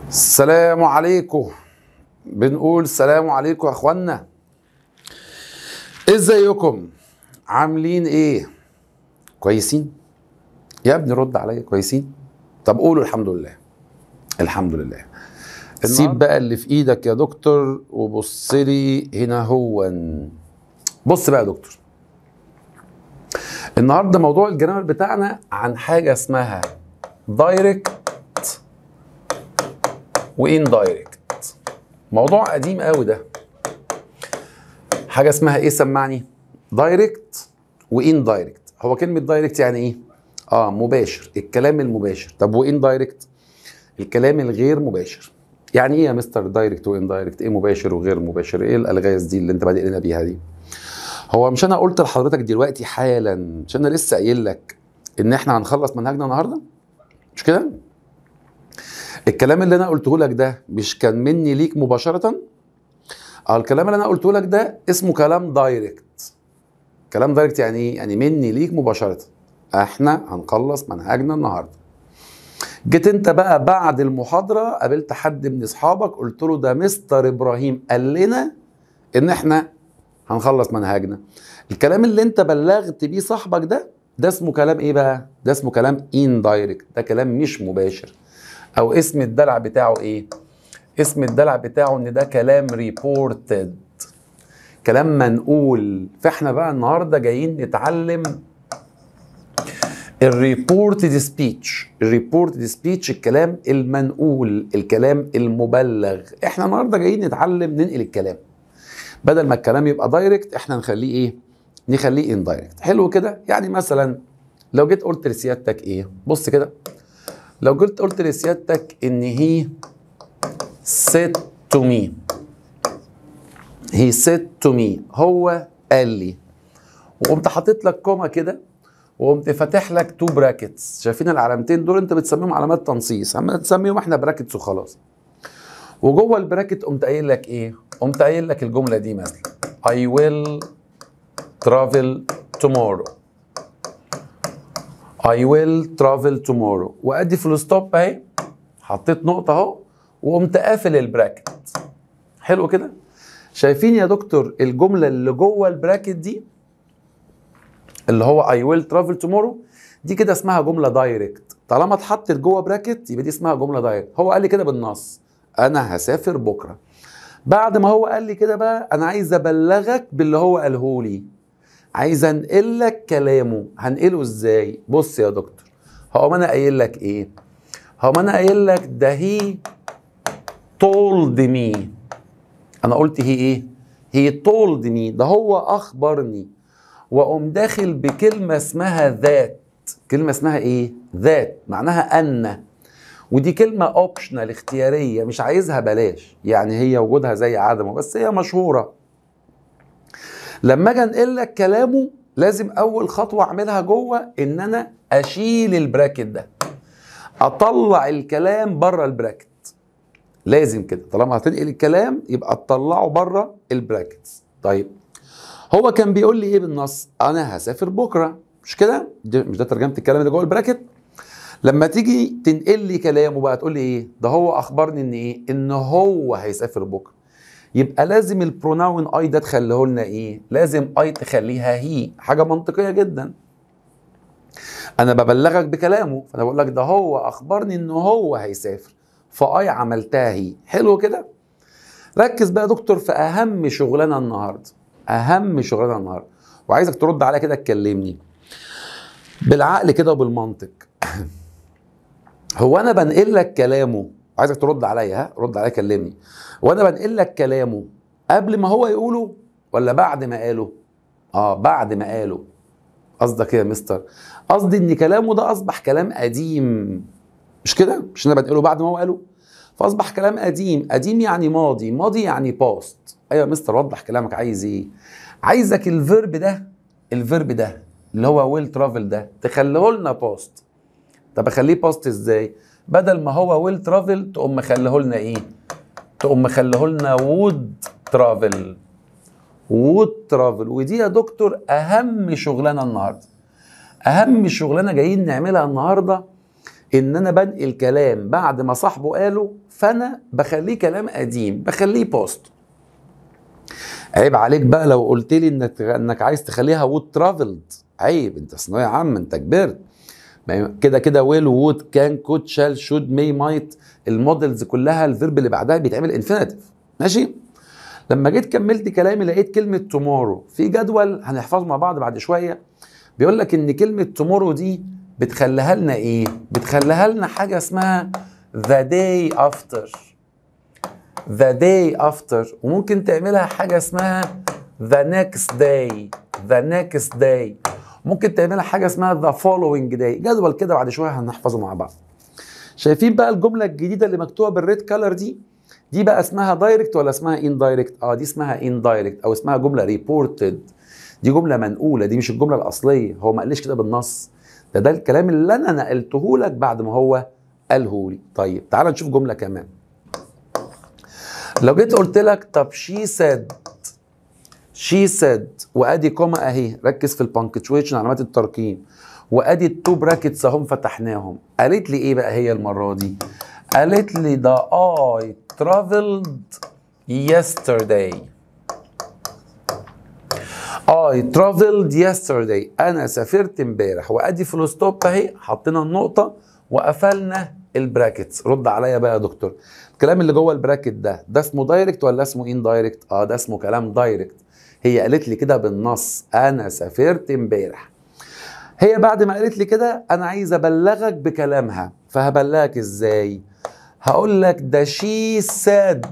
السلام عليكم بنقول السلام عليكم يا اخوانا ازيكم عاملين ايه كويسين يا ابني رد عليا كويسين طب قولوا الحمد لله الحمد لله سيب بقى اللي في ايدك يا دكتور وبص لي هنا هو بص بقى يا دكتور النهارده موضوع الجرامر بتاعنا عن حاجه اسمها دايركت وان دايركت موضوع قديم قوي ده حاجه اسمها ايه سمعني دايركت وان دايركت هو كلمه دايركت يعني ايه اه مباشر الكلام المباشر طب وان دايركت الكلام الغير مباشر يعني ايه يا مستر دايركت وان دايركت ايه مباشر وغير مباشر ايه الالغاز دي اللي انت بادئ لنا بيها دي هو مش انا قلت لحضرتك دلوقتي حالا مش انا لسه قايل لك ان احنا هنخلص منهجنا النهارده مش كده الكلام اللي انا قلته لك ده مش كان مني ليك مباشره اه الكلام اللي انا قلته لك ده اسمه كلام دايركت كلام دايركت يعني ايه يعني مني ليك مباشره احنا هنخلص منهجنا النهارده جيت انت بقى بعد المحاضره قابلت حد من اصحابك قلت له ده مستر ابراهيم قال لنا ان احنا هنخلص منهجنا الكلام اللي انت بلغت بيه صاحبك ده ده اسمه كلام ايه بقى ده اسمه كلام اندايركت ده كلام مش مباشر او اسم الدلع بتاعه ايه اسم الدلع بتاعه ان ده كلام ريبورتد كلام منقول فاحنا بقى النهارده جايين نتعلم الريبورتد سبيتش الريبورتد سبيتش الكلام المنقول الكلام المبلغ احنا النهارده جايين نتعلم ننقل الكلام بدل ما الكلام يبقى دايركت احنا نخليه ايه نخليه اندايركت حلو كده يعني مثلا لو جيت قلت لسيادتك ايه بص كده لو جيت قلت لسيادتك ان هي said to me he said to me هو قال لي وقمت حاطط لك كوما كده وقمت فاتح لك تو براكتس شايفين العلامتين دول انت بتسميهم علامات تنصيص اما تسميهم احنا براكتس وخلاص وجوه البراكت قمت قايل لك ايه قمت قايل لك الجمله دي مثلا I will travel tomorrow I will travel tomorrow وادي فول ستوب اهي حطيت نقطه اهو وقمت قافل البراكت حلو كده شايفين يا دكتور الجمله اللي جوه البراكت دي اللي هو I will travel tomorrow دي كده اسمها جمله دايركت طالما اتحطت جوه براكت يبقى دي اسمها جمله دايركت هو قال لي كده بالنص انا هسافر بكره بعد ما هو قال لي كده بقى انا عايز ابلغك باللي هو قاله لي عايز انقل لك كلامه هنقله ازاي بص يا دكتور هو ما انا قايل لك ايه هو ما انا قايل لك ده هي told me انا قلت هي ايه هي told me ده هو اخبرني واقوم داخل بكلمه اسمها ذات كلمه اسمها ايه ذات معناها ان ودي كلمة اوبشنال اختيارية مش عايزها بلاش يعني هي وجودها زي عدمه بس هي مشهورة لما اجي انقل لك كلامه لازم اول خطوة اعملها جوه ان انا اشيل البراكت ده اطلع الكلام بره البراكت لازم كده طالما هتنقل الكلام يبقى تطلعه بره البراكتس طيب هو كان بيقول لي ايه بالنص انا هسافر بكره مش كده مش ده ترجمه الكلام اللي جوه البراكت لما تيجي تنقل لي كلامه بقى تقول لي ايه ده هو اخبرني ان ايه ان هو هيسافر بكره يبقى لازم البروناون اي ده تخليه لنا ايه لازم اي تخليها هي حاجه منطقيه جدا انا ببلغك بكلامه فانا بقول لك ده هو اخبرني ان هو هيسافر فاي عملتها هي حلو كده ركز بقى يا دكتور في اهم شغلانه النهارده اهم شغلانه النهارده وعايزك ترد عليا كده تكلمني بالعقل كده وبالمنطق هو انا بنقل لك كلامه عايزك ترد عليا ها رد عليا كلمني وانا بنقل لك كلامه قبل ما هو يقوله ولا بعد ما قاله اه بعد ما قاله قصدك ايه يا مستر قصدي ان كلامه ده اصبح كلام قديم مش كده مش انا بنقله بعد ما هو قاله فاصبح كلام قديم قديم يعني ماضي ماضي يعني باست ايوه يا مستر وضح كلامك عايز ايه عايزك الفيرب ده الفيرب ده اللي هو ويل ترافل ده تخليه لنا باست طب اخليه باست ازاي بدل ما هو ويل ترافل تقوم مخليه لنا ايه تقوم مخليه لنا وود ترافل وود ترافل ودي يا دكتور اهم شغلانه النهارده اهم شغلانه جايين نعملها النهارده ان انا بنقل كلام بعد ما صاحبه قاله فانا بخليه كلام قديم بخليه بوست عيب عليك بقى لو قلت لي انك انك عايز تخليها وود ترافلد عيب انت ثانويه عامه انت كبرت كده كده ويل وود كان كود شال شود مي مايت المودلز كلها الفيرب اللي بعدها بيتعمل انفينيتيف ماشي لما جيت كملت كلامي لقيت كلمه تومورو في جدول هنحفظه مع بعض بعد شويه بيقول لك ان كلمه تومورو دي بتخليها لنا ايه بتخليها لنا حاجه اسمها the day after the day after وممكن تعملها حاجه اسمها the next day the next day ممكن تعملها حاجه اسمها the following day جدول كده بعد شويه هنحفظه مع بعض شايفين بقى الجمله الجديده اللي مكتوبه بالريد كلر دي دي بقى اسمها دايركت ولا اسمها اندايركت اه دي اسمها اندايركت او اسمها جمله ريبورتد دي جمله منقوله دي مش الجمله الاصليه هو ما قاليش كده بالنص ده ده الكلام اللي انا نقلته لك بعد ما هو قاله لي طيب تعال نشوف جمله كمان لو جيت قلت لك طب شي سيد شي سيد وادي كوما اهي ركز في البانكتويشن علامات الترقيم وادي التو براكتس اهم فتحناهم قالت لي ايه بقى هي المره دي قالت لي ده اي ترافلد yesterday I traveled yesterday انا سافرت امبارح وادي فول ستوب اهي حطينا النقطه وقفلنا البراكتس رد عليا بقى يا دكتور الكلام اللي جوه البراكت ده ده اسمه دايركت ولا اسمه ان دايركت اه ده اسمه كلام دايركت هي قالت لي كده بالنص انا سافرت امبارح هي بعد ما قالت لي كده انا عايز ابلغك بكلامها فهبلغك ازاي هقول لك ده شي ساد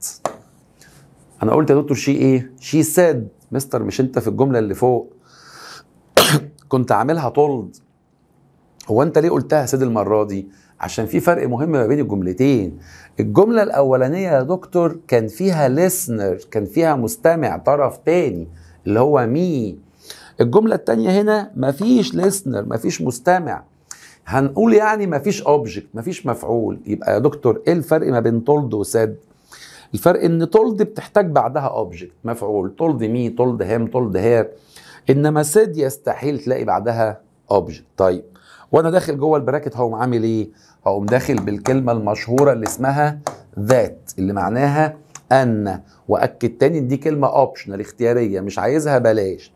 انا قلت يا دكتور شي ايه شي ساد مستر مش انت في الجمله اللي فوق كنت عاملها طولد هو انت ليه قلتها سيد المره دي عشان في فرق مهم ما بين الجملتين الجمله الاولانيه يا دكتور كان فيها ليسنر كان فيها مستمع طرف تاني اللي هو مي الجمله التانيه هنا مفيش ليسنر مفيش مستمع هنقول يعني مفيش اوبجكت مفيش مفعول يبقى يا دكتور ايه الفرق ما بين تولد وساد الفرق ان تولد بتحتاج بعدها اوبجكت مفعول تولد مي تولد هيم تولد هير انما سيد يستحيل تلاقي بعدها اوبجكت طيب وانا داخل جوه البراكت هقوم عامل ايه هقوم داخل بالكلمه المشهوره اللي اسمها ذات اللي معناها ان واكد تاني ان دي كلمه اوبشنال اختياريه مش عايزها بلاش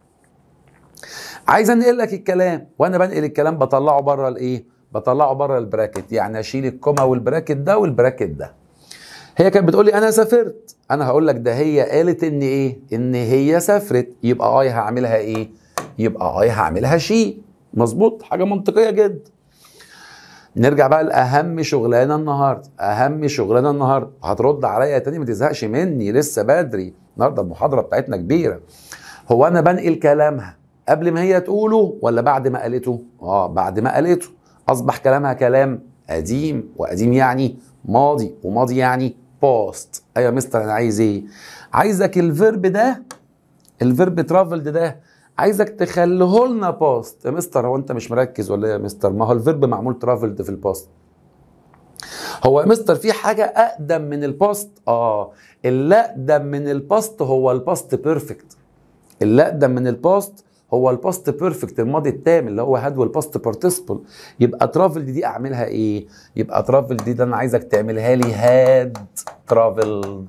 عايز انقل لك الكلام وانا بنقل الكلام بطلعه بره الايه بطلعه بره البراكت يعني اشيل الكوما والبراكت ده والبراكت ده هي كانت بتقول لي انا سافرت انا هقول لك ده هي قالت ان ايه ان هي سافرت يبقى اي هعملها ايه يبقى اي هعملها شي مظبوط حاجه منطقيه جدا نرجع بقى لاهم شغلانه النهارده اهم شغلانه النهارده هترد عليا تاني ما تزهقش مني لسه بدري النهارده المحاضره بتاعتنا كبيره هو انا بنقل كلامها قبل ما هي تقوله ولا بعد ما قالته اه بعد ما قالته اصبح كلامها كلام قديم وقديم يعني ماضي وماضي يعني باست ايوه يا مستر انا عايز ايه عايزك الفيرب ده الفيرب ترافلد ده عايزك تخليه لنا باست يا مستر هو انت مش مركز ولا ايه يا مستر ما هو الفيرب معمول ترافلد في الباست هو يا مستر في حاجة أقدم من الباست؟ آه اللي أقدم من الباست هو الباست بيرفكت اللي أقدم من الباست هو الباست بيرفكت الماضي التام اللي هو هاد والباست بارتيسيبل يبقى ترافل دي, دي اعملها ايه يبقى ترافل دي ده انا عايزك تعملها لي هاد ترافلد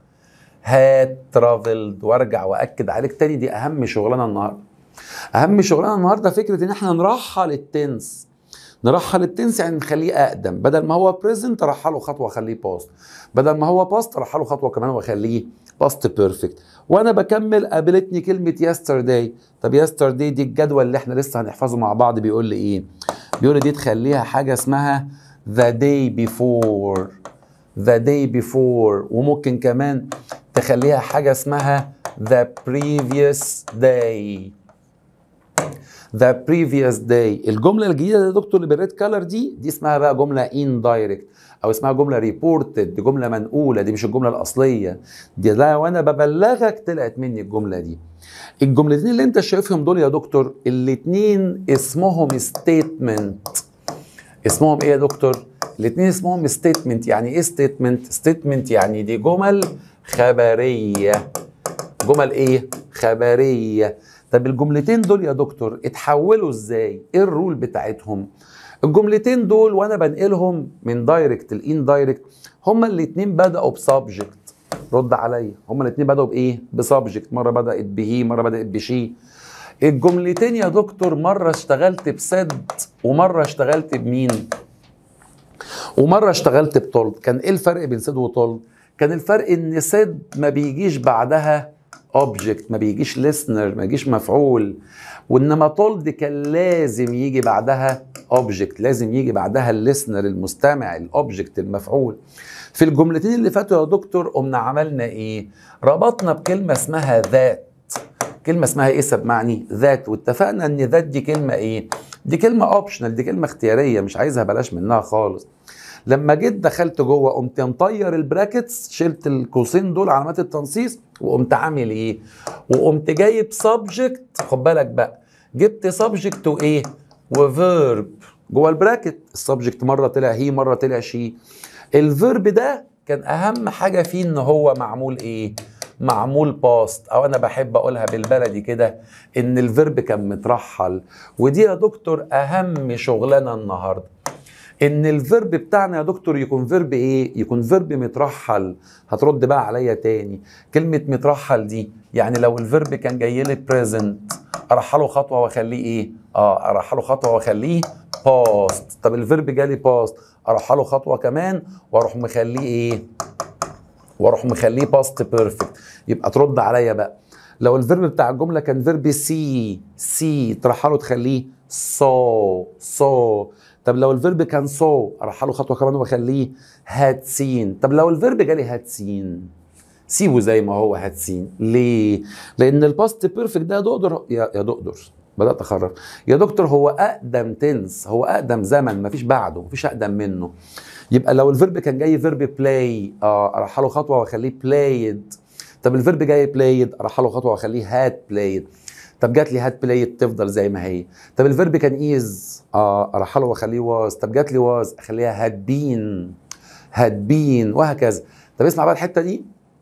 هاد ترافلد وارجع واكد عليك تاني دي اهم شغلانه النهارده اهم شغلانه النهارده فكره ان احنا نرحل التنس نرحل التنس يعني نخليه اقدم بدل ما هو بريزنت ارحله خطوه اخليه باست بدل ما هو باست ارحله خطوه كمان واخليه باست بيرفكت وانا بكمل قابلتني كلمه يسترداي طب يسترداي دي الجدول اللي احنا لسه هنحفظه مع بعض بيقول لي ايه بيقول لي دي تخليها حاجه اسمها the day before the day before وممكن كمان تخليها حاجه اسمها the previous day the previous day الجمله الجديده يا دكتور اللي بالريد كلر دي دي اسمها بقى جمله indirect او اسمها جمله ريبورتد دي جمله منقوله دي مش الجمله الاصليه دي لا وانا ببلغك طلعت مني الجمله دي الجملتين اللي انت شايفهم دول يا دكتور الاتنين اسمهم ستيتمنت اسمهم ايه يا دكتور الاتنين اسمهم ستيتمنت يعني ايه ستيتمنت ستيتمنت يعني دي جمل خبريه جمل ايه خبريه طب الجملتين دول يا دكتور اتحولوا ازاي ايه الرول بتاعتهم الجملتين دول وانا بنقلهم من دايركت لان دايركت هما الاتنين بداوا بسبجكت رد عليا هما الاتنين بداوا بايه بسبجكت مره بدات بهي مره بدات بشي الجملتين يا دكتور مره اشتغلت بسد ومره اشتغلت بمين ومره اشتغلت بتولد كان ايه الفرق بين سد وتولد كان الفرق ان سد ما بيجيش بعدها اوبجكت ما بيجيش listener ما يجيش مفعول وانما تولد كان لازم يجي بعدها اوبجكت لازم يجي بعدها الليسنر المستمع الاوبجكت المفعول في الجملتين اللي فاتوا يا دكتور قمنا عملنا ايه ربطنا بكلمه اسمها ذات كلمه اسمها ايه سمعني ذات واتفقنا ان ذات دي كلمه ايه دي كلمه اوبشنال دي كلمه اختياريه مش عايزها بلاش منها خالص لما جيت دخلت جوه قمت مطير البراكتس شلت القوسين دول علامات التنصيص وقمت عامل ايه وقمت جايب سبجكت خد بالك بقى جبت سبجكت وايه وفيرب جوه البراكت السبجكت مره طلع هي مره طلع شي الفيرب ده كان اهم حاجه فيه ان هو معمول ايه معمول باست او انا بحب اقولها بالبلدي كده ان الفيرب كان مترحل ودي يا دكتور اهم شغلانه النهارده ان الفيرب بتاعنا يا دكتور يكون فيرب ايه يكون فيرب مترحل هترد بقى عليا تاني كلمه مترحل دي يعني لو الفيرب كان جاي لي بريزنت ارحله خطوه واخليه ايه اه ارحله خطوه واخليه باست طب الفيرب جالي باست ارحله خطوه كمان واروح مخليه ايه واروح مخليه باست بيرفكت يبقى ترد عليا بقى لو الفيرب بتاع الجمله كان فيرب سي سي ترحله تخليه سو سو طب لو الفيرب كان سو ارحله خطوه كمان واخليه هاد سين طب لو الفيرب جالي هاد سين سيبه زي ما هو هاد سين ليه لان الباست بيرفكت ده دقدر يا يا دقدر بدات اخرف يا دكتور هو اقدم تنس هو اقدم زمن مفيش بعده مفيش اقدم منه يبقى لو الفيرب كان جاي فيرب بلاي اه ارحله خطوه واخليه بلايد طب الفيرب جاي بلايد ارحله خطوه واخليه هاد بلايد طب جات لي هاد بلايد تفضل زي ما هي طب الفيرب كان ايز اه ارحله واخليه واز طب جات لي واز اخليها هاد بين هاد بين وهكذا طب اسمع بقى الحته دي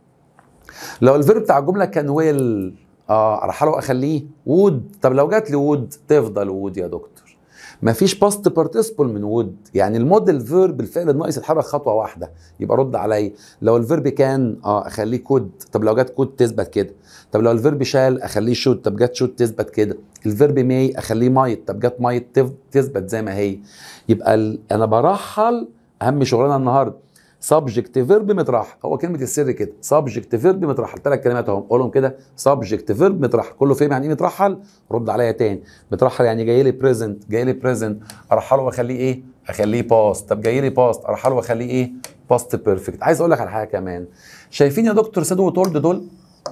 لو الفيرب بتاع الجمله كان ويل اه ارحله واخليه وود طب لو جات لي وود تفضل وود يا دكتور مفيش باست بارتيسبل من وود يعني الموديل فيرب الفعل الناقص يتحرك خطوه واحده يبقى رد عليا لو الفيرب كان اه اخليه كود طب لو جت كود تثبت كده طب لو الفيرب شال اخليه شود طب جت شود تثبت كده الفيرب ماي اخليه مايت طب جت مايت تثبت زي ما هي يبقى ال... انا برحل اهم شغلانه النهارده سبجكت فيرب مترحل هو كلمه السر كده سبجكت فيرب مترحل ثلاث كلمات اهم قولهم كده سبجكت فيرب مترحل كله فاهم يعني ايه مترحل رد عليا تاني مترحل يعني جاي لي بريزنت جاي لي بريزنت ارحله واخليه ايه اخليه باست طب جاي لي باست ارحله واخليه ايه باست بيرفكت عايز اقول لك على حاجه كمان شايفين يا دكتور سيدو وتولد دول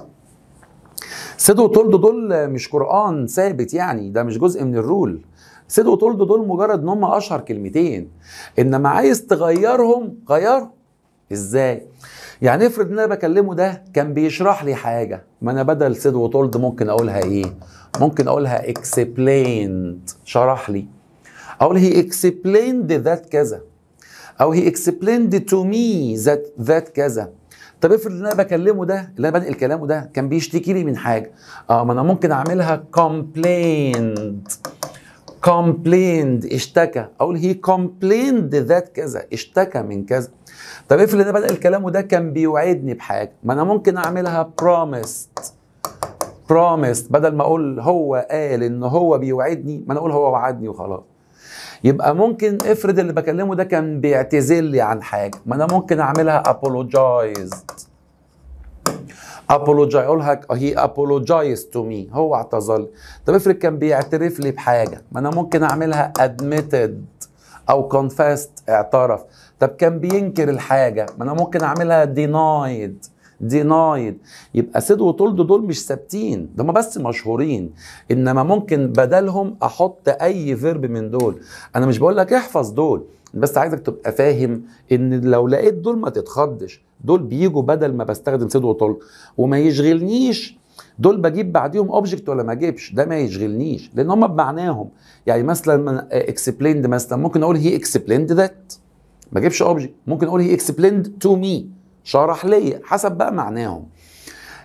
سيدو وتولد دول مش قران ثابت يعني ده مش جزء من الرول سيد وتولد دول مجرد ان هم اشهر كلمتين انما عايز تغيرهم غيرهم ازاي يعني افرض ان انا بكلمه ده كان بيشرح لي حاجه ما انا بدل سيد وتولد ممكن اقولها ايه ممكن اقولها explained شرح لي اقول هي explained ذات كذا او هي explained to me ذات ذات كذا طب افرض ان انا بكلمه ده اللي انا بنقل كلامه ده كان بيشتكي لي من حاجه اه ما انا ممكن اعملها complained complained اشتكى اقول هي complained ذات كذا اشتكى من كذا طب افرض ان انا بنقل كلامه ده كان بيوعدني بحاجه ما انا ممكن اعملها promised promised بدل ما اقول هو قال ان هو بيوعدني ما انا اقول هو وعدني وخلاص يبقى ممكن افرض اللي بكلمه ده كان بيعتذر لي عن حاجه ما انا ممكن اعملها apologized apologize اقولها هي apologized to me هو اعتذر لي طب افرض كان بيعترف لي بحاجه ما انا ممكن اعملها admitted او confessed اعترف طب كان بينكر الحاجه ما انا ممكن اعملها denied denied يبقى سيد وتولد دول مش ثابتين ده هم بس مشهورين انما ممكن بدلهم احط اي فيرب من دول انا مش بقول لك احفظ دول بس عايزك تبقى فاهم ان لو لقيت دول ما تتخضش دول بيجوا بدل ما بستخدم سيد وتولد وما يشغلنيش دول بجيب بعديهم اوبجكت ولا ما اجيبش ده ما يشغلنيش لان هم بمعناهم يعني مثلا اكسبليند مثلا ممكن اقول هي اكسبليند ذات ما اجيبش اوبجكت ممكن اقول هي اكسبليند تو مي شرح لي حسب بقى معناهم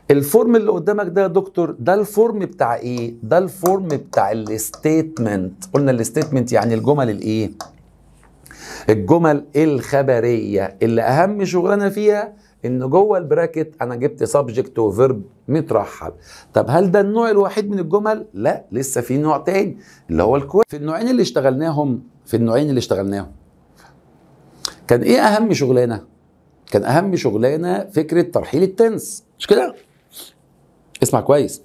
الفورم اللي قدامك ده يا دكتور ده الفورم بتاع ايه ده الفورم بتاع الستيتمنت قلنا الستيتمنت يعني الجمل الايه الجمل الخبريه اللي اهم شغلانه فيها ان جوه البراكت انا جبت سبجكت وفيرب مترحل طب هل ده النوع الوحيد من الجمل لا لسه في نوع تاني اللي هو الكويس في النوعين اللي اشتغلناهم في النوعين اللي اشتغلناهم كان ايه اهم شغلانه كان اهم شغلانه فكره ترحيل التنس مش كده اسمع كويس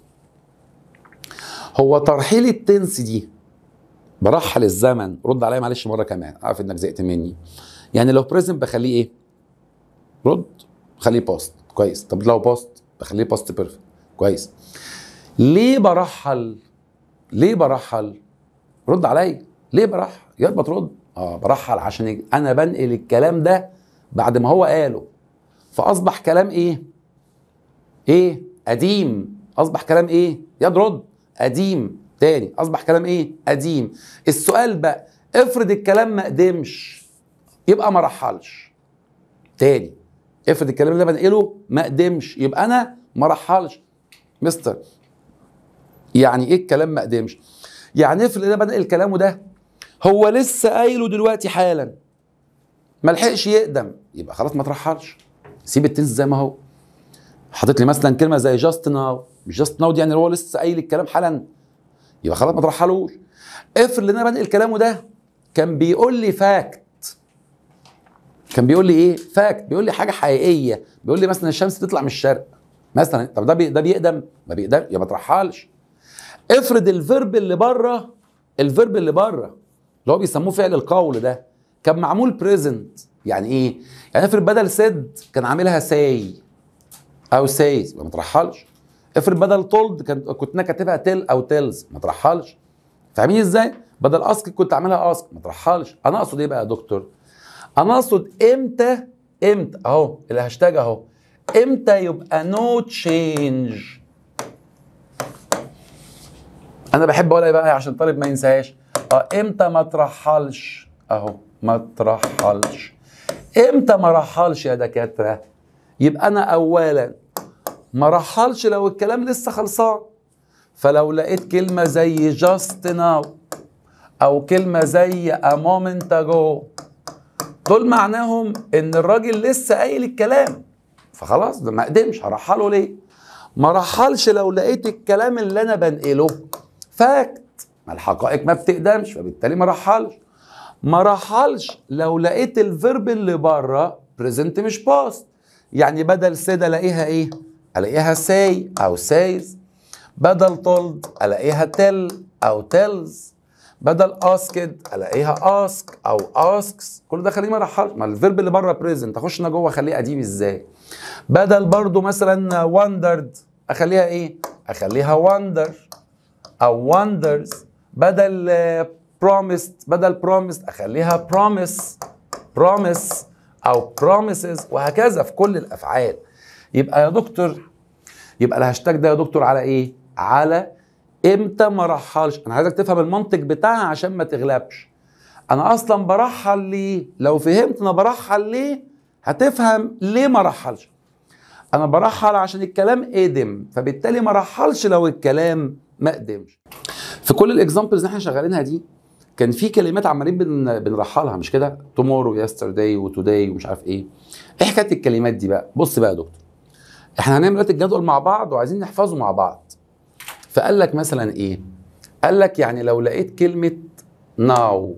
هو ترحيل التنس دي برحل الزمن رد عليا معلش مره كمان عارف انك زهقت مني يعني لو بريزنت بخليه ايه رد خليه باست كويس طب لو باست بخليه باست بيرفكت كويس ليه برحل ليه برحل رد عليا ليه برحل يا رب ترد اه برحل عشان انا بنقل الكلام ده بعد ما هو قاله فاصبح كلام ايه ايه قديم اصبح كلام ايه يا رد قديم تاني اصبح كلام ايه قديم السؤال بقى افرض الكلام ما قدمش يبقى ما رحلش تاني افرض الكلام اللي بنقله ما قدمش يبقى انا ما رحلش مستر يعني ايه الكلام ما قدمش يعني افرض انا بنقل كلامه ده هو لسه قايله دلوقتي حالا ما لحقش يقدم يبقى خلاص ما ترحلش سيب التنس زي ما هو حاطط لي مثلا كلمه زي جاست ناو مش جاست ناو دي يعني هو لسه قايل الكلام حالا يبقى خلاص ما ترحلوش افرض ان انا بنقل كلامه ده كان بيقول لي فاكت كان بيقول لي ايه فاكت بيقول لي حاجه حقيقيه بيقول لي مثلا الشمس تطلع من الشرق مثلا طب ده بي ده بيقدم ما بيقدم يبقى ما ترحلش افرض الفيرب اللي بره الفيرب اللي بره اللي هو بيسموه فعل القول ده كان معمول بريزنت يعني ايه يعني افرض بدل سد كان عاملها ساي او سايز ما ترحلش افرض بدل تولد كنت كنت انا كاتبها تيل او تيلز ما ترحلش فاهمين ازاي بدل اسك كنت عاملها اسك ما ترحلش انا اقصد ايه بقى يا دكتور انا اقصد امتى امتى اهو الهاشتاج اهو امتى يبقى نو no تشينج انا بحب اقولها بقى عشان الطالب ما ينساهاش اه امتى ما ترحلش اهو ما ترحلش امتى ما رحلش يا دكاتره يبقى انا اولا ما رحلش لو الكلام لسه خلصان فلو لقيت كلمه زي جاست ناو او كلمه زي a moment ago دول معناهم ان الراجل لسه قايل الكلام فخلاص ده ما قدمش هرحله ليه ما رحلش لو لقيت الكلام اللي انا بنقله فاكت ما الحقائق ما بتقدمش فبالتالي ما رحلش ما رحلش لو لقيت الفيرب اللي بره بريزنت مش باست يعني بدل سيد الاقيها ايه الاقيها ساي او سايز بدل تولد الاقيها تل او تيلز بدل اسكد الاقيها اسك او اسكس كل ده خليه ما رحلش ما الفيرب اللي بره بريزنت اخش انا جوه اخليه قديم ازاي بدل برضو مثلا وندرد اخليها ايه اخليها وندر او وندرز بدل بروميسد بدل بروميسد اخليها بروميس بروميس او بروميسز وهكذا في كل الافعال يبقى يا دكتور يبقى الهاشتاج ده يا دكتور على ايه على امتى ما رحلش انا عايزك تفهم المنطق بتاعها عشان ما تغلبش انا اصلا برحل ليه لو فهمت انا برحل ليه هتفهم ليه ما رحلش انا برحل عشان الكلام قدم فبالتالي ما رحلش لو الكلام ما قدمش في كل الاكزامبلز اللي احنا شغالينها دي كان في كلمات عمالين بن... بنرحلها مش كده تومورو يسترداي وتوداي ومش عارف ايه ايه حكايه الكلمات دي بقى بص بقى يا دكتور احنا هنعمل دلوقتي الجدول مع بعض وعايزين نحفظه مع بعض فقال لك مثلا ايه قال لك يعني لو لقيت كلمه ناو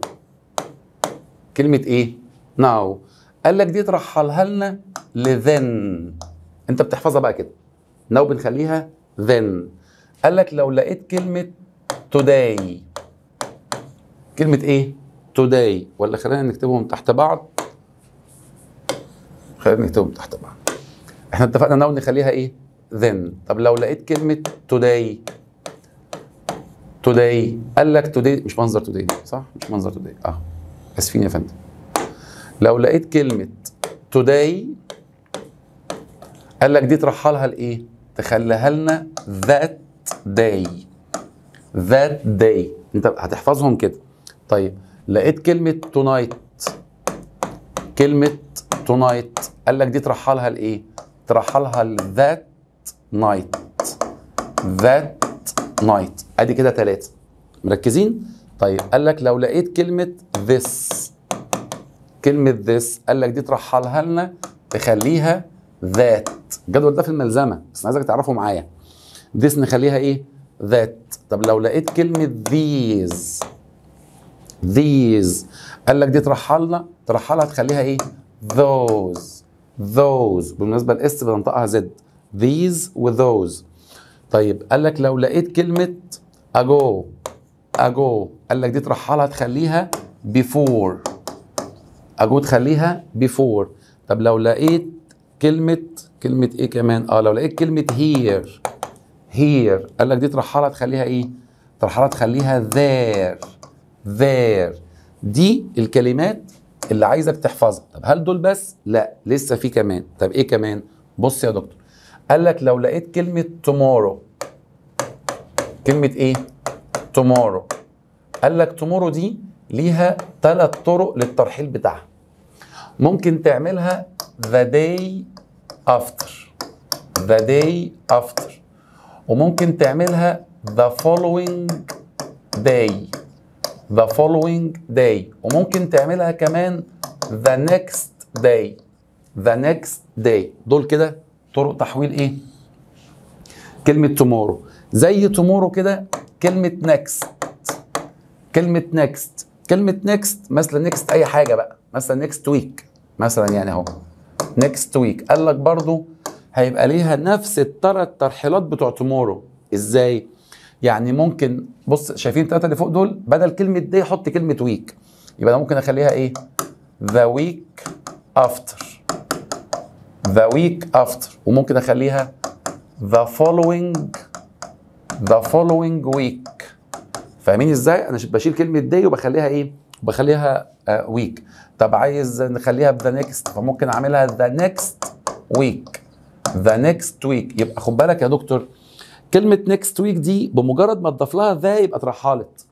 كلمه ايه ناو قال لك دي ترحلها لنا لذن انت بتحفظها بقى كده ناو بنخليها ذن قال لك لو لقيت كلمه توداي كلمة ايه؟ توداي ولا خلينا نكتبهم تحت بعض خلينا نكتبهم تحت بعض احنا اتفقنا ناو نخليها ايه؟ then طب لو لقيت كلمة today today قال لك today مش منظر today صح؟ مش منظر today اه اسفين يا فندم لو لقيت كلمة today قال لك دي ترحلها لايه؟ تخليها لنا that day that day انت هتحفظهم كده طيب لقيت كلمة تونايت كلمة تونايت قال لك دي ترحلها لإيه؟ ترحلها لذات night that night ادي كده ثلاثة مركزين طيب قال لك لو لقيت كلمة this كلمة this قال لك دي ترحلها لنا تخليها that الجدول ده في الملزمة بس أنا عايزك تعرفوا معايا this نخليها ايه that طب لو لقيت كلمة these these قال لك دي ترحلنا ترحلها تخليها ايه those those بالمناسبة الاس بننطقها زد these و those طيب قال لك لو لقيت كلمة ago ago قال لك دي ترحلها تخليها before ago تخليها before طب لو لقيت كلمة كلمة ايه كمان اه لو لقيت كلمة here here قال لك دي ترحلها تخليها ايه ترحلها تخليها there there دي الكلمات اللي عايزك تحفظها طب هل دول بس لا لسه في كمان طب ايه كمان بص يا دكتور قال لك لو لقيت كلمة tomorrow كلمة ايه tomorrow قال لك tomorrow دي ليها ثلاث طرق للترحيل بتاعها ممكن تعملها the day after the day after وممكن تعملها the following day the following day وممكن تعملها كمان the next day the next day دول كده طرق تحويل ايه كلمة tomorrow زي tomorrow كده كلمة next كلمة next كلمة next مثلا next أي حاجة بقى مثلا next week مثلا يعني أهو next week قال لك برضو هيبقى ليها نفس الثلاث ترحيلات بتوع tomorrow إزاي؟ يعني ممكن بص شايفين الثلاثة اللي فوق دول بدل كلمة day حط كلمة week يبقى أنا ممكن أخليها إيه؟ the week after the week after وممكن أخليها the following the following week فاهمين ازاي انا بشيل كلمه داي وبخليها ايه بخليها ويك طب عايز نخليها بذا نيكست فممكن اعملها ذا نيكست ويك ذا نيكست ويك يبقى خد بالك يا دكتور كلمه نيكست ويك دي بمجرد ما تضاف لها ذا يبقى اترحلت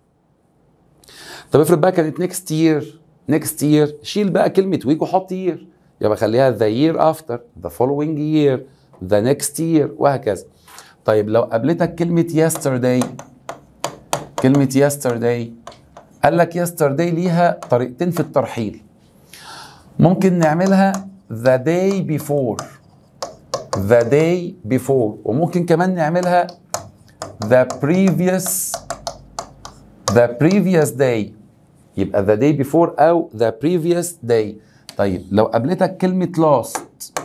طب افرض بقى كانت نيكست يير نيكست يير شيل بقى كلمه ويك وحط يير يبقى خليها ذا يير افتر ذا فولوينج يير ذا نيكست يير وهكذا طيب لو قابلتك كلمه yesterday كلمة yesterday قال لك yesterday ليها طريقتين في الترحيل ممكن نعملها the day before the day before وممكن كمان نعملها the previous the previous day يبقى the day before أو the previous day طيب لو قابلتك كلمة last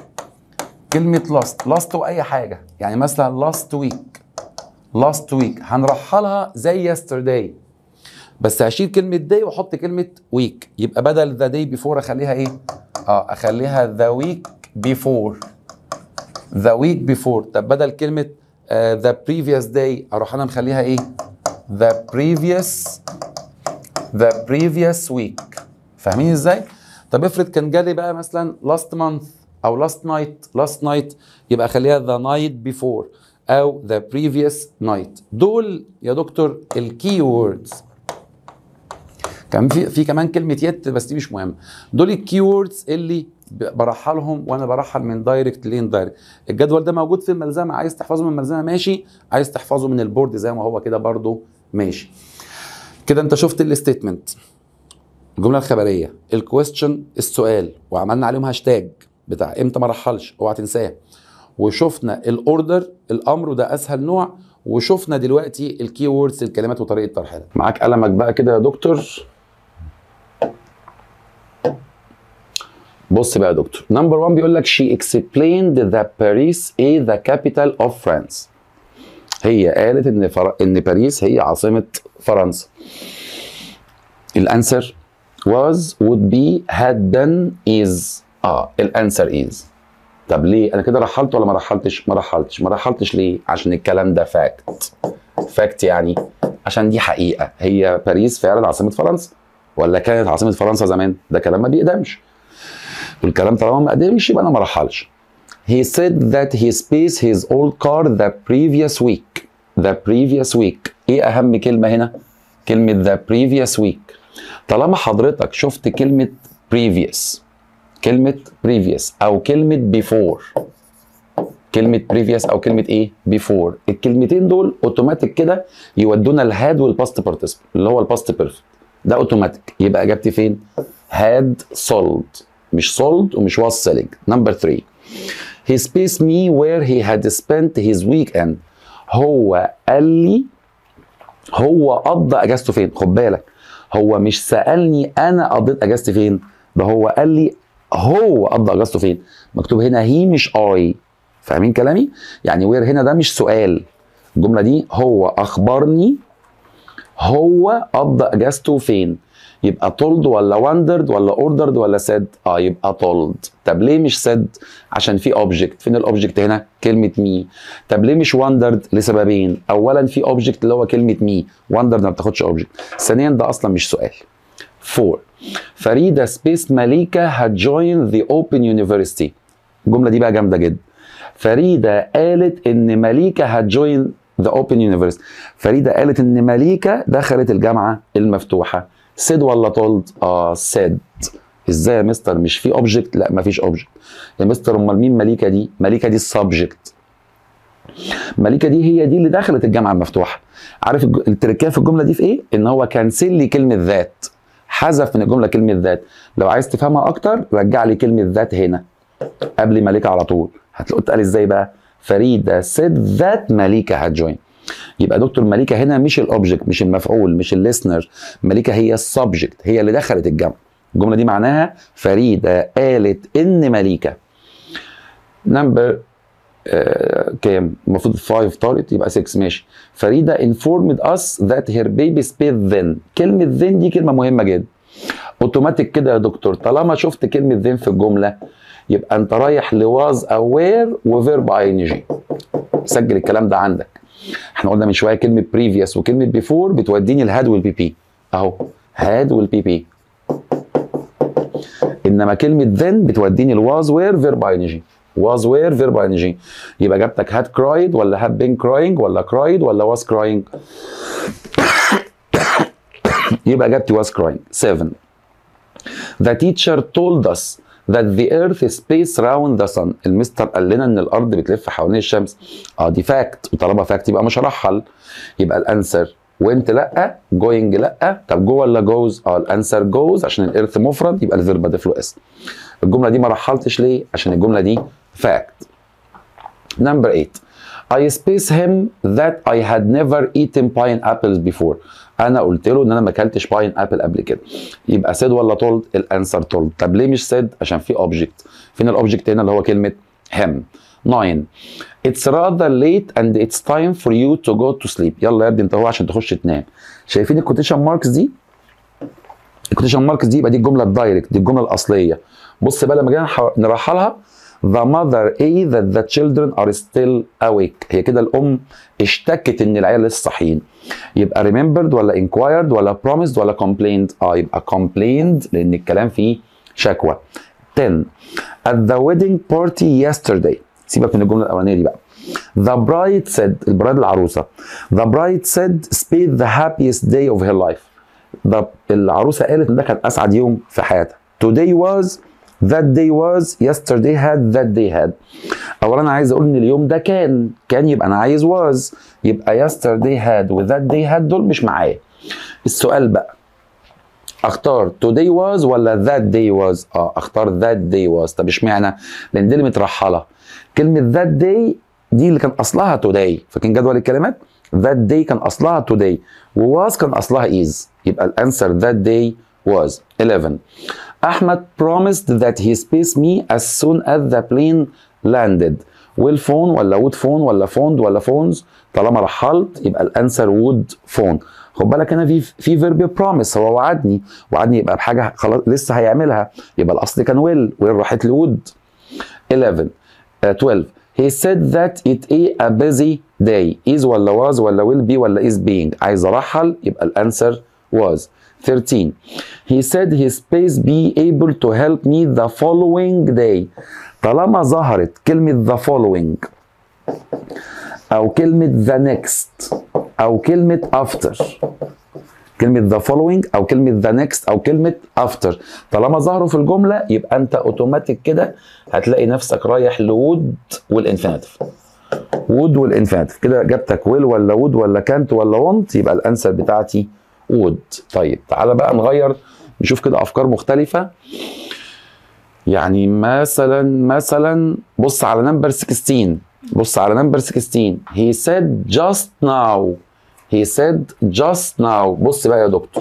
كلمة last last وأي حاجة يعني مثلا last week last week هنرحلها زي yesterday بس هشيل كلمة day واحط كلمة week يبقى بدل the day before اخليها ايه؟ اه اخليها the week before the week before طب بدل كلمة uh, the previous day اروح انا مخليها ايه؟ the previous the previous week فاهمين ازاي؟ طب افرض كان جالي بقى مثلا last month او last night last night يبقى اخليها the night before او the previous night دول يا دكتور الكي ووردز كان في في كمان كلمه يت بس دي مش مهمه دول الكي ووردز اللي برحلهم وانا برحل من دايركت لين دايركت الجدول ده موجود في الملزمه عايز تحفظه من الملزمه ماشي عايز تحفظه من البورد زي ما هو كده برضو ماشي كده انت شفت الستيتمنت الجمله الخبريه الكويستشن السؤال وعملنا عليهم هاشتاج بتاع امتى ما رحلش اوعى تنساه وشفنا الاوردر الامر وده اسهل نوع وشفنا دلوقتي الكي ووردز الكلمات وطريقه ترحيلها معاك قلمك بقى كده يا دكتور بص بقى يا دكتور نمبر 1 بيقول لك she explained that Paris is the capital of France هي قالت ان فر... ان باريس هي عاصمه فرنسا الانسر was would be had been is اه الانسر is طب ليه انا كده رحلت ولا ما رحلتش ما رحلتش ما رحلتش ليه عشان الكلام ده فاكت فاكت يعني عشان دي حقيقه هي باريس فعلا عاصمه فرنسا ولا كانت عاصمه فرنسا زمان ده كلام ما بيقدمش والكلام طالما ما قدمش يبقى انا ما رحلش He said that he spaced his old car the previous week. The previous week. ايه اهم كلمة هنا؟ كلمة the previous week. طالما حضرتك شفت كلمة previous كلمة previous أو كلمة before كلمه previous او كلمه ايه before الكلمتين دول اوتوماتيك كده يودونا الهاد والباست بارتيسيبل اللي هو الباست بيرفكت ده اوتوماتيك يبقى اجابتي فين had sold مش sold ومش was selling number 3 he spaced me where he had spent his weekend هو قال لي هو قضى اجازته فين خد بالك هو مش سالني انا قضيت اجازتي فين ده هو قال لي هو قضى اجازته فين مكتوب هنا هي مش اي فاهمين كلامي يعني وير هنا ده مش سؤال الجمله دي هو اخبرني هو قضى اجازته فين يبقى told ولا wondered ولا ordered ولا said اه يبقى told طب ليه مش said عشان في object فين الاوبجكت هنا كلمه مي طب ليه مش wondered لسببين اولا في object اللي هو كلمه مي wondered ما بتاخدش object ثانيا ده اصلا مش سؤال 4 فريدة سبيس مليكة had joined the open university الجملة دي بقى جامدة جدا فريدة قالت ان مليكة had joined the open university فريدة قالت ان مليكة دخلت الجامعة المفتوحة said ولا told اه said ازاي يا مستر مش في اوبجكت لا مفيش اوبجكت يا مستر امال مين مليكة دي مليكة دي السبجكت مليكة دي هي دي اللي دخلت الجامعة المفتوحة عارف الج- التركية في الجملة دي في ايه ان هو كنسل لي كلمة ذات حذف من الجملة كلمة ذات لو عايز تفهمها اكتر رجع لي كلمة ذات هنا قبل مليكة على طول هتلاقوا اتقال ازاي بقى فريدة said that مليكة had joined يبقى دكتور مليكة هنا مش الاوبجكت مش المفعول مش الليسنر مليكة هي السبجكت هي اللي دخلت الجامعة الجملة دي معناها فريدة قالت ان مليكة نمبر آه كام المفروض 5 طارت يبقى 6 ماشي فريدة informed us that her baby spayed then كلمة then دي كلمة مهمة جدا اوتوماتيك كده يا دكتور طالما شفت كلمة then في الجملة يبقى انت رايح لواز aware وفيرب ing سجل الكلام ده عندك احنا قلنا من شويه كلمه previous وكلمه before بتوديني الهاد والبي بي اهو هاد والبي بي انما كلمه then بتوديني الواز وير فيرب ing was where verb ing يبقى اجابتك had cried ولا had been crying ولا cried ولا was crying يبقى اجابتي was crying 7 The teacher told us that the earth space round the sun المستر قال لنا ان الارض بتلف حوالين الشمس اه دي فاكت وطالما فاكت يبقى مش هرحل يبقى الانسر وانت لا جوينج لا طب جو ولا جوز اه الانسر جوز عشان الارث مفرد يبقى الفيرب اضيف له اسم الجمله دي ما رحلتش ليه عشان الجمله دي فاكت Number 8 I space him that I had never eaten pineapples before انا قلت له ان انا ما اكلتش باين ابل قبل كده يبقى said ولا told الانسر told طب ليه مش said عشان في object فين الاوبجكت هنا اللي هو كلمه him 9 It's rather late and it's time for you to go to sleep يلا يا ابني انت هو عشان تخش تنام شايفين الكوتيشن ماركس دي الكوتيشن ماركس دي يبقى دي الجمله الدايركت دي الجمله الاصليه بص بقى لما جينا نح- نرحلها the mother A that the children are still awake هي كده الام اشتكت ان العيال لسه صاحيين يبقى remembered ولا inquired ولا promised ولا complained اه يبقى complained لان الكلام فيه شكوى 10 at the wedding party yesterday سيبك من الجمله الاولانيه دي بقى The bride said البرايد العروسه The bride said spent the happiest day of her life ده العروسه قالت ان ده كان اسعد يوم في حياتها today was that day was yesterday had that day had اولا انا عايز اقول ان اليوم ده كان كان يبقى انا عايز was يبقى yesterday had و that day had دول مش معايا السؤال بقى اختار today was ولا that day was اه اختار that day was طب اشمعنى لان دي اللي مترحله كلمه that day دي اللي كان اصلها today فاكرين جدول الكلمات that day كان اصلها today و was كان اصلها is يبقى الانسر that day was 11 احمد promised that he space me as soon as the plane landed will phone ولا would phone ولا phoned ولا phones طالما رحلت يبقى الانسر would phone خد بالك هنا في في فيرب بروميس هو وعدني وعدني يبقى بحاجه خلاص لسه هيعملها يبقى الاصل كان ويل ويل راحت لود 11 uh, 12 he said that it a a busy day is ولا was ولا will be ولا is being عايز ارحل يبقى الانسر was 13 he said his space be able to help me the following day طالما ظهرت كلمة the following أو كلمة the next أو كلمة after كلمه the following او كلمه the next او كلمه after طالما ظهروا في الجمله يبقى انت اوتوماتيك كده هتلاقي نفسك رايح لود والانفينيتيف وود والانفينيتيف كده اجابتك ويل ولا وود ولا كانت ولا وونت يبقى الانسر بتاعتي وود طيب تعالى بقى نغير نشوف كده افكار مختلفه يعني مثلا مثلا بص على نمبر 16 بص على نمبر 16 he said just now he said just now بص بقى يا دكتور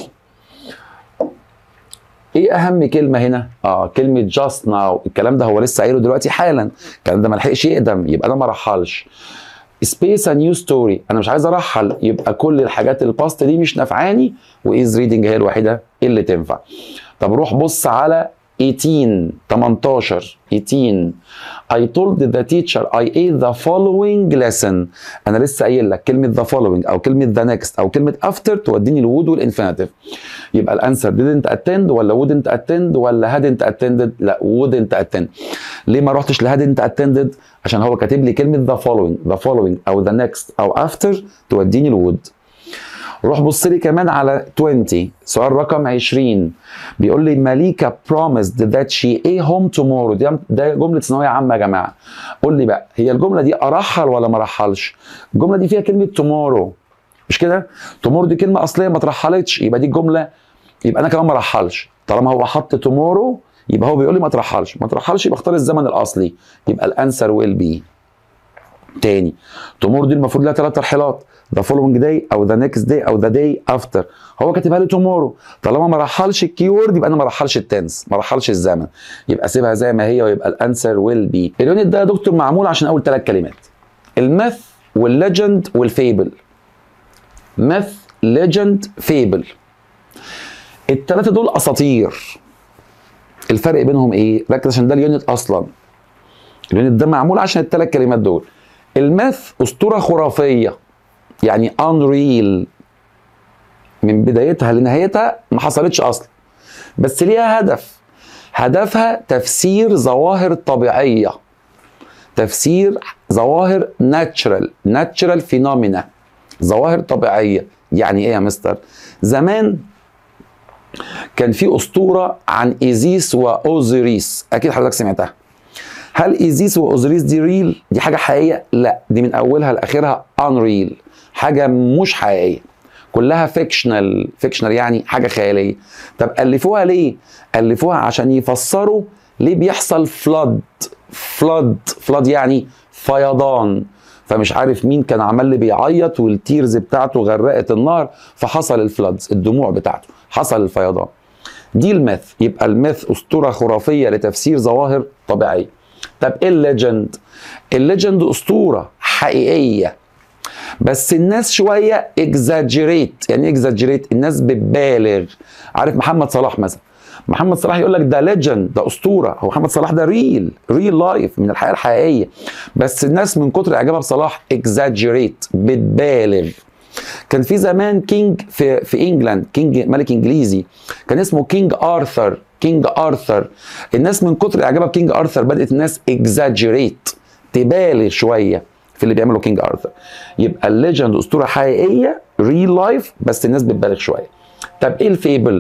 ايه اهم كلمه هنا اه كلمه just now الكلام ده هو لسه قايله دلوقتي حالا الكلام ده ما لحقش يقدم يبقى انا ما رحلش سبيس ا نيو ستوري انا مش عايز ارحل يبقى كل الحاجات الباست دي مش نافعاني وايز ريدنج هي الوحيده اللي تنفع طب روح بص على 18 18 18 I told the teacher I ate the following lesson انا لسه قايل لك كلمه the following او كلمه the next او كلمه after توديني الوود والانفينيتيف يبقى الانسر didn't attend ولا wouldn't attend ولا hadn't attended لا wouldn't attend ليه ما رحتش ل hadn't attended عشان هو كاتب لي كلمه the following the following او the next او after توديني الوود روح بص لي كمان على 20 سؤال رقم 20 بيقول لي مليكة promised that she a home tomorrow ده, ده جملة ثانوية عامة يا جماعة قول لي بقى هي الجملة دي أرحل ولا ما رحلش الجملة دي فيها كلمة tomorrow مش كده tomorrow دي كلمة أصلية ما اترحلتش يبقى دي الجملة يبقى أنا كمان ما رحلش طالما هو حط tomorrow يبقى هو بيقول لي ما ترحلش ما ترحلش يبقى اختار الزمن الأصلي يبقى الأنسر ويل بي تاني tomorrow دي المفروض لها ثلاث ترحيلات the following day او the next day او the day after هو كاتبها لي tomorrow طالما ما رحلش الكيورد يبقى انا ما رحلش التنس ما رحلش الزمن يبقى سيبها زي ما هي ويبقى الانسر ويل بي اليونت ده يا دكتور معمول عشان اول ثلاث كلمات الميث والليجند والفيبل ميث ليجند فيبل الثلاثه دول اساطير الفرق بينهم ايه ركز عشان ده اليونت اصلا اليونت ده معمول عشان الثلاث كلمات دول الميث اسطوره خرافيه يعني unreal من بدايتها لنهايتها ما حصلتش اصلا بس ليها هدف هدفها تفسير ظواهر طبيعيه تفسير ظواهر ناتشرال ناتشرال فينومينا ظواهر طبيعيه يعني ايه يا مستر زمان كان في اسطوره عن ايزيس واوزيريس اكيد حضرتك سمعتها هل ايزيس واوزيريس دي ريل دي حاجه حقيقيه لا دي من اولها لاخرها unreal حاجه مش حقيقيه كلها فيكشنال فيكشنال يعني حاجه خياليه طب الفوها ليه الفوها عشان يفسروا ليه بيحصل فلود فلود فلود يعني فيضان فمش عارف مين كان عمال لي بيعيط والتيرز بتاعته غرقت النار فحصل الفلودز الدموع بتاعته حصل الفيضان دي الميث يبقى الميث اسطوره خرافيه لتفسير ظواهر طبيعيه طب ايه الليجند الليجند اسطوره حقيقيه بس الناس شويه اكزاجريت يعني اكزاجريت الناس بتبالغ عارف محمد صلاح مثلا محمد صلاح يقول لك ده ليجند ده اسطوره هو محمد صلاح ده ريل ريل لايف من الحياه الحقيقيه بس الناس من كتر اعجابها بصلاح اكزاجريت بتبالغ كان في زمان كينج في في انجلاند كينج ملك انجليزي كان اسمه كينج ارثر كينج ارثر الناس من كتر اعجابها بكينج ارثر بدات الناس اكزاجريت تبالغ شويه في اللي بيعمله كينج ارثر يبقى الليجند اسطوره حقيقيه ريل لايف بس الناس بتبالغ شويه طب ايه الفيبل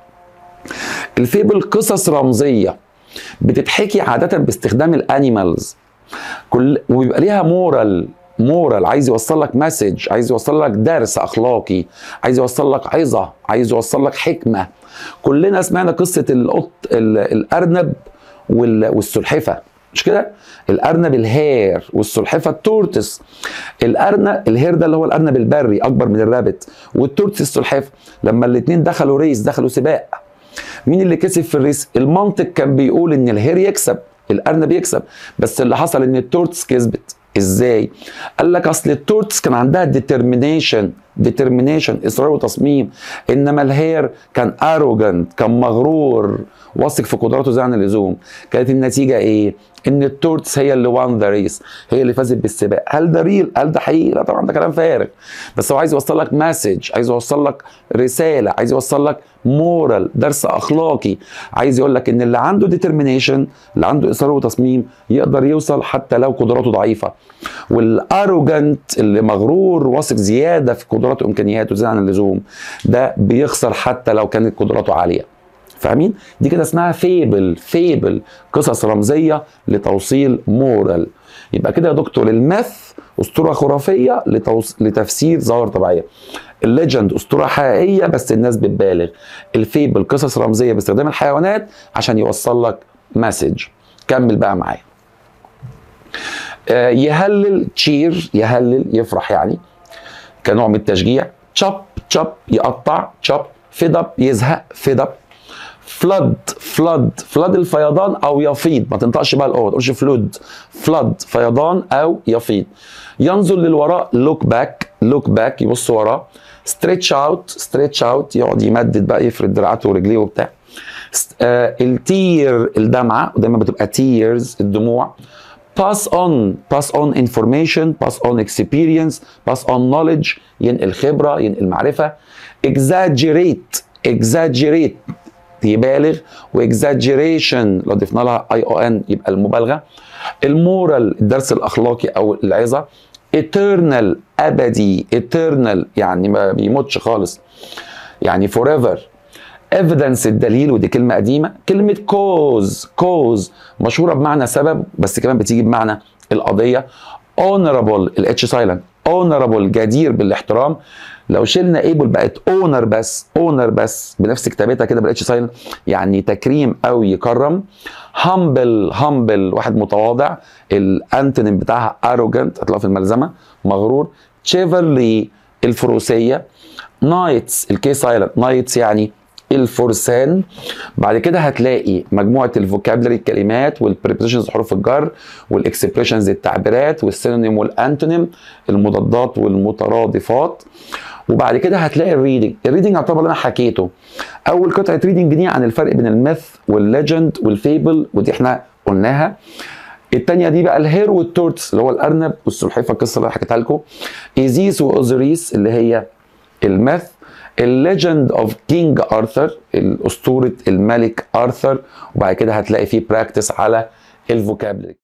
الفيبل قصص رمزيه بتتحكي عاده باستخدام الانيمالز كل وبيبقى ليها مورال مورال عايز يوصل لك مسج عايز يوصل لك درس اخلاقي عايز يوصل لك عظه عايز يوصل لك حكمه كلنا سمعنا قصه القط الارنب والسلحفه مش كده الارنب الهير والسلحفه التورتس الارنب الهير ده اللي هو الارنب البري اكبر من الرابت والتورتس السلحفه لما الاثنين دخلوا ريس دخلوا سباق مين اللي كسب في الريس المنطق كان بيقول ان الهير يكسب الارنب يكسب بس اللي حصل ان التورتس كسبت ازاي قال لك اصل التورتس كان عندها ديترمينيشن ديترمينيشن اصرار وتصميم انما الهير كان اروجنت كان مغرور واثق في قدراته زي عن اللزوم كانت النتيجه ايه ان التورتس هي اللي وان ذا ريس هي اللي فازت بالسباق هل ده ريل هل ده حقيقي لا طبعا ده كلام فارغ بس هو عايز يوصل لك مسج عايز يوصل لك رساله عايز يوصل لك مورال درس اخلاقي عايز يقول لك ان اللي عنده ديترمينيشن اللي عنده اصرار وتصميم يقدر يوصل حتى لو قدراته ضعيفه والاروجنت اللي مغرور واثق زياده في قدراته وامكانياته زياده عن اللزوم ده بيخسر حتى لو كانت قدراته عاليه فاهمين دي كده اسمها فيبل فيبل قصص رمزيه لتوصيل مورال يبقى كده يا دكتور المث اسطوره خرافيه لتوص... لتفسير ظواهر طبيعيه الليجند اسطوره حقيقيه بس الناس بتبالغ الفيبل قصص رمزيه باستخدام الحيوانات عشان يوصل لك مسج كمل بقى معايا آه يهلل تشير يهلل يفرح يعني كنوع من التشجيع تشوب تشوب يقطع تشوب فيد اب يزهق فيد اب فلد فلد فلد الفيضان او يفيض ما تنطقش بقى الاو ما تقولش فلود فلد فيضان او يفيض ينظر للوراء لوك باك لوك باك يبص وراه ستريتش اوت ستريتش اوت يقعد يمدد بقى يفرد دراعاته ورجليه وبتاع آه التير الدمعه ودايما بتبقى تيرز الدموع pass on pass on information pass on experience pass on knowledge ينقل خبره ينقل معرفه exaggerate exaggerate يبالغ واكزاجيريشن لو ضفنا لها اي او ان يبقى المبالغه المورال الدرس الاخلاقي او العظه eternal ابدي eternal يعني ما بيموتش خالص يعني forever evidence الدليل ودي كلمه قديمه كلمه cause cause مشهوره بمعنى سبب بس كمان بتيجي بمعنى القضيه honorable الاتش سايلنت honorable جدير بالاحترام لو شلنا ايبل بقت اونر بس اونر بس بنفس كتابتها كده بالاتش سايلنت يعني تكريم او يكرم هامبل هامبل واحد متواضع الانتونيم بتاعها اروجنت هتلاقوها في الملزمه مغرور تشيفرلي الفروسيه نايتس الكي سايلنت نايتس يعني الفرسان بعد كده هتلاقي مجموعه الفوكابلري الكلمات والبريبوزيشنز حروف الجر والاكسبريشنز التعبيرات والسينونيم والانتونيم المضادات والمترادفات وبعد كده هتلاقي الريدنج الريدنج يعتبر اللي انا حكيته اول قطعه ريدنج دي عن الفرق بين الميث والليجند والفيبل ودي احنا قلناها التانية دي بقى الهير والتورتس اللي هو الارنب والسلحفاه القصه اللي حكيتها لكم ايزيس واوزوريس اللي هي الميث الليجند اوف كينج ارثر اسطوره الملك ارثر وبعد كده هتلاقي فيه براكتس على الفوكابلري